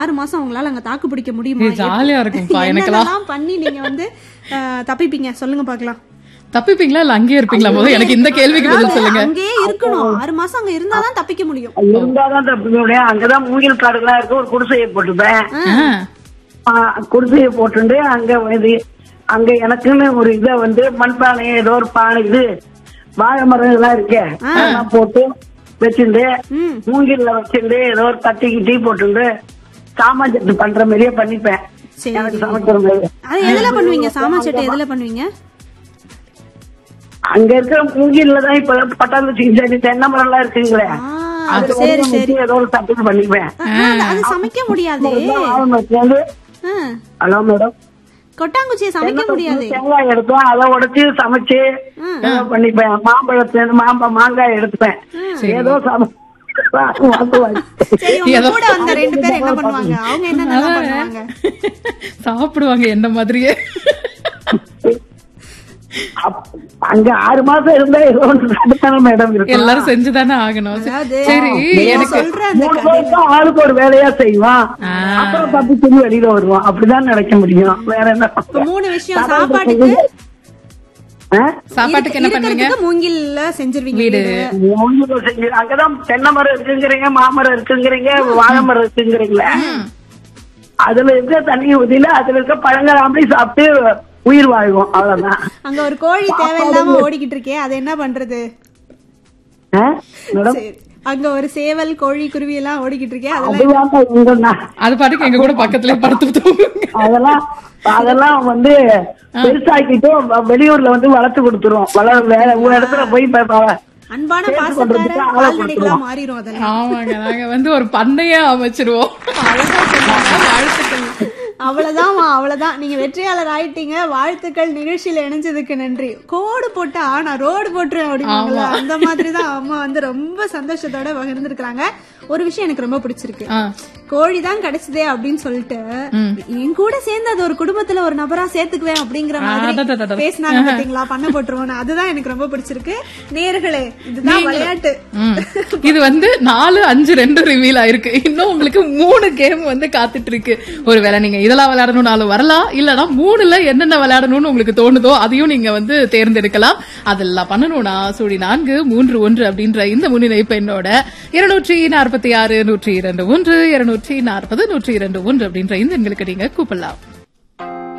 ஆறு மாசம் அவங்களால அங்க தாக்கு பிடிக்க முடியுமா ஏய், ஜாலியா இருக்கும்ப்பா, எனக்கெல்லாம். என்னென்னலாம் பண்ணி நீங்க வந்து அஹ், தப்பிப்பீங்க சொல்லுங்க பாக்கலாம் தப்பிப்பீங்களா இல்ல அங்கேயே இருப்பீங்களா போது எனக்கு இந்த கேள்விக்கு பதில் சொல்லுங்க அங்கேயே இருக்கணும் ஆறு மாசம் அங்க இருந்தாதான் தப்பிக்க முடியும் இருந்தாதான் தப்பிக்க முடியும் அங்கதான் மூங்கில் காடுலாம் இருக்கு ஒரு குடிசையை போட்டுப்பேன் ஆ. ஆ, குடிசையை போட்டுட்டு அங்க இது அங்க எனக்குன்னு ஒரு இத வந்து மண்பானை ஏதோ ஒரு பானை இது வாழை மரம் எல்லாம் இருக்கே அதெல்லாம் போட்டு வச்சுட்டு ம். மூங்கில்ல வச்சுட்டு ஏதோ ஒரு தட்டி கிட்டி போட்டுட்டு சாமான் சட்டு பண்ற மாதிரியே பண்ணிப்பேன் சரி எனக்கு சமைக்கிற மாதிரி அது எதுல பண்ணுவீங்க சாமான் சட்டை எதுல பண்ணுவீங்க அங்க இருக்கிற மூங்கில்ல தான் இப்ப பட்டாம்பூச்சி செடி தென்னை மரம் எல்லாம் இருக்குங்களே ஆ, அது சரி வந்து சரி வச்சு ஏதோ ஒரு தட்டு பண்ணிப்பேன் ஆ, அது சமைக்க முடியாதே ஆரம்பத்துல ஆ, ஹலோ மேடம் கொட்டாங்குச்சியை சமைக்க முடியாதே தேங்காய் எடுப்பேன் அதை உடைச்சு சமைச்சு ஏதோ பண்ணிப்பேன் மாம்பழத்தை மாம்பழ மாங்காய் எடுத்துப்பேன் ஏதோ சமை வாங்குவாங்க. சரி உங்க ஏதோ- கூட வந்த ரெண்டு பேர் என்ன பண்ணுவாங்க அவங்க என்னென்ன பண்ணுவாங்க சாப்பிடுவாங்க என்ன மாதிரியே அப்- அங்க ஆறு மாசம் இருந்தா ஏதோ ஒன்று சாப்பிட்டானே மேடம் இருக்கு எல்லாரும் செஞ்சுதானே ஆகணும் அதாவது சரி நீங்க எனக்கு சொல்ற அந்த மூணு கதை பேருக்கும் ஆளுக்கு ஒரு வேலையா செய்வான் அப்புறம் தப்பி சொல்லி வெளியில வருவான் அப்படிதான் நினைக்க முடியும் வேற என்ன இப்ப மூணு விஷயம் சாப்பாட்டுக்கு ஆ? சாப்பாட்டுக்கு என்ன பண்ணுவீங்க இருக்கிறதுக்கு மூங்கில்ல செஞ்சிருவீங்க வீடு. வீடு மூங்கில செஞ்சு அங்கதான் தென்னை மரம் இருக்குங்கிறீங்க மாமரம் இருக்குங்கிறீங்க வாழை மரம் இருக்குங்கிறீங்களே அதுல இருக்க தண்ணி ஊதியில அதுல இருக்க பழங்கள் அப்படி சாப்பிட்டு உயிர் வாழ்வோம் அவ்வளவுதான் அங்க ஒரு கோழி தேவையில்லாம ஓடிக்கிட்டு இருக்கே அது என்ன பண்றது ஆ? மேடம் சரி. அங்க ஒரு சேவல் கோழி குருவி எல்லாம் ஓடிக்கிட்டு இருக்கே அதெல்லாம் அதுதான் இங்க நான் அது பாட்டுக்கு எங்க கூட பக்கத்துல படுத்து தூங்குங்க அதெல்லாம் அதெல்லாம் வந்து பெருசாக்கிட்டு வ- வெளியூர்ல வந்து வளர்த்து கொடுத்துருவோம் வள வேற ஒரு இடத்துல போய் ப- ப- அன்பான சேர்த்து பாசக்கார கொண்டதுக்கு ஆளை கால்நடைகளா கொடுத்துருவோம். மாறிடும் அதெல்லாம் ஆமாங்க நாங்க வந்து ஒரு பண்ணையே அமைச்சிருவோம் அழகா சொன்னாங்க. வாழ்த்துக்கள் அவ்வளவுதான்மா அவ்வளவுதான் நீங்க வெற்றியாளர் ஆயிட்டீங்க வாழ்த்துக்கள் நிகழ்ச்சியில இணைஞ்சதுக்கு நன்றி கோடு போட்டா நான் ரோடு போட்டுருவேன் அப்படின்னாங்களா அந்த மாதிரிதான் அம்மா வந்து ரொம்ப சந்தோஷத்தோட பகிர்ந்துருக்காங்க ஒரு விஷயம் எனக்கு ரொம்ப பிடிச்சிருக்கு ஆ. கோழி தான் கிடைச்சதே அப்படின்னு சொல்லிட்டு என் கூட சேர்ந்து அது ஒரு குடும்பத்துல ஒரு நபரா சேர்த்துக்குவேன் அப்படிங்கிற மாதிரி அடடடடட. பேசினாங்க பாத்தீங்களா பண்ண போட்டுருவோம் அதுதான் எனக்கு ரொம்ப பிடிச்சிருக்கு நேர்களே இதுதான் விளையாட்டு ம். இது வந்து நாலு அஞ்சு ரெண்டு ரிவீல் ஆயிருக்கு இன்னும் உங்களுக்கு மூணு கேம் வந்து காத்துட்டு இருக்கு ஒருவேளை நீங்க இதெல்லாம் விளையாடணும்னாலும் வரலாம் இல்லனா மூணுல என்னென்ன விளையாடணும்னு உங்களுக்கு தோணுதோ அதையும் நீங்க வந்து தேர்ந்தெடுக்கலாம் அதெல்லாம் பண்ணணும்னா சுழி நான்கு மூன்று ஒன்று அப்படின்ற இந்த முன்னிணைப்பு என்னோட இருநூற்றி நாற்பத்தி ஆறு நூற்றி இரண்டு ஒன்று இருநூற்றி நாற்பது நூற்றி இரண்டு ஒன்று அப்படின்ற இந்த எண்களுக்கு நீங்க கூப்பிடலாம்